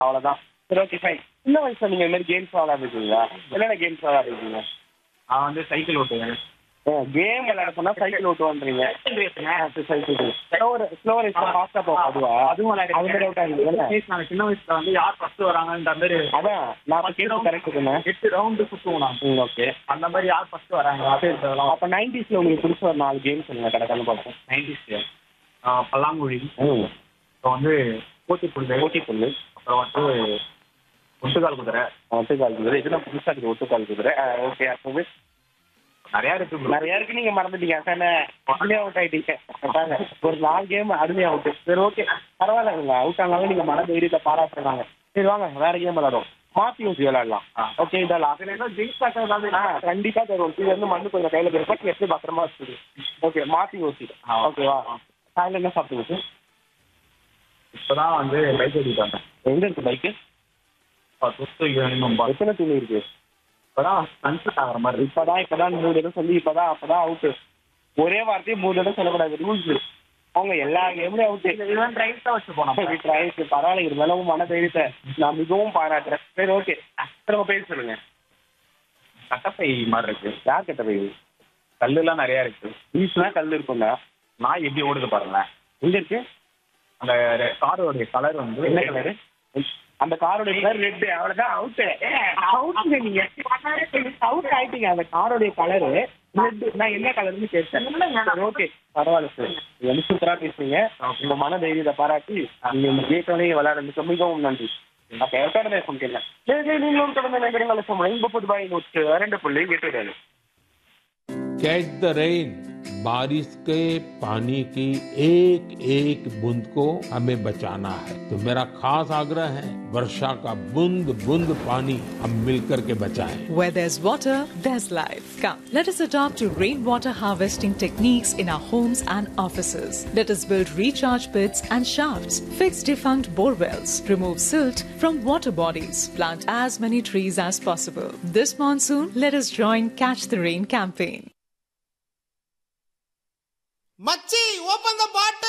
அவ்வளவுதான் சரி okay fine சின்ன வயசுல நீங்க இந்த மாதிரி கேம்ஸ் விளையாடுறீங்களா என்னென்ன கேம்ஸ் விளையாடுறீங்க நான் வந்து சைக்கிள் ஓட்டுவேன் கேம் விளையாட சொன்னா சைக்கிள் ஓட்டுவான்றீங்க சைக்கிள் ஸ்லோவர் ஸ்லோவர் ஃபாஸ்டா போகும் அதுவா அதுவும் அது மாதிரி ஓட்டாங்க நாங்க சின்ன வயசுல வந்து யார் ஃபர்ஸ்ட் வராங்கன்ற மாதிரி அதான் நான் கேட்டு கரெக்ட் தானே எட்டு ரவுண்டு சுத்துவோம் நாங்க ம் ஓகே அந்த மாதிரி யார் ஃபர்ஸ்ட் வராங்க அப்படின்றதெல்லாம் அப்ப நைன்டிஸ்ல உங்களுக்கு பிடிச்ச ஒரு நாலு கேம் சொல்லுங்க கரெக்டான பார்ப்போம் நைன்டிஸ் பல்லாங்குழி ம் அப்புறம் வந்து போட்டி புள்ளு ஓட்டி புல்லு அப்புறம் வந்து ஒட்டுக்கால் குதிரை ஒட்டுக்கால் குதிரை இதெல்லாம் புதுசா இருக்கு ஒட்டுக்கால் குதிரை ஓகே அப்பவே நிறைய இருக்கு நிறைய இருக்கு நீங்க மறந்துட்டீங்க தானே அருமையா அவுட் ஆயிட்டீங்க பாருங்க, ஒரு நாலு கேம் அருமையா அவுட் சரி ஓகே பரவாயில்ல நீங்க அவுட் ஆனாலும் நீங்க மன தைரியத்தை பாராட்டுறாங்க சரி வாங்க வேற கேம் விளையாடும் மாத்தி ஊசி விளையாடலாம் ஓகே இதெல்லாம் அதுல ஏதோ ஜெயிஸ் ஏதாவது ஆ கண்டிப்பா தருவோம் இது வந்து மண்ணு கொஞ்சம் கையில கிடைப்பா எடுத்து பத்திரமா வச்சுது ஓகே மாத்தி ஊசி ஆ. ஓகேவா காலையில என்ன சாப்பிட்டு இப்பதான் வந்து பைக் ஓட்டிட்டு வந்தேன் எங்க இருக்கு பைக்கு தொத்து வேணும் எத்தனை துணி இருக்கு இப்பதான் சன்செட் ஆகிற மாதிரி இருக்கு இப்பதான் இப்பதான் மூணு இடம் சொல்லி இப்பதான் அப்பதான் அவுட்டு ஒரே வார்த்தையே மூணு இடம் சொல்லக்கூடாது ரூல்ஸ் அவங்க எல்லா கேம்லயும் அவுட்டு இவன் ரைட் தான் வச்சு போனோம் பரவாயில்ல இருந்தாலும் மன தைரியத்தை நான் மிகவும் பாராட்டுறேன் சரி ஓகே திரும்ப பேர் சொல்லுங்க கட்டப்பை மாதிரி இருக்கு யார் கிட்ட போய் கல்லுலாம் நிறைய இருக்கு ஈஸ்னா கல் இருக்கும்ல நாய் எப்படி ஓடுது பாருங்களேன் எங்க இருக்கு அந்த காரோடைய கலர் வந்து என்ன கலரு அந்த காரோட கலர் ரெட் அவ்வளவுதான் அவுட் அவுட் நீங்க அவுட் ஆயிட்டீங்க அந்த காரோடைய கலரு ரெட் நான் என்ன கலர்னு கேட்டேன் ஓகே பரவாயில்ல சார் நீங்க வந்து சூப்பரா பேசுறீங்க உங்க மன தைரியத்தை பாராட்டி நீங்க இந்த கேட்டோடனே விளையாடுறதுக்கு மிகவும் நன்றி ஓகே தொடர்ந்து சொல்லிட்டேன் சரி நீங்களும் தொடர்ந்து நினைக்கிறீங்க சொல்லுங்க முப்பது ரூபாய் நூற்று ரெண்டு புள்ளி எட்டு ஏழு कैच द रेन बारिश के पानी की एक एक बूंद को हमें बचाना है तो मेरा खास आग्रह है वर्षा का बूंद बूंद पानी हम मिलकर के बचाएं Where there's water, there's life. Come, let us adopt to rainwater harvesting techniques in our homes and offices. Let us build recharge pits and shafts, fix defunct bore wells, remove silt from water bodies, plant as many trees as possible. This monsoon, let us join Catch the Rain campaign. மச்சி open the bottle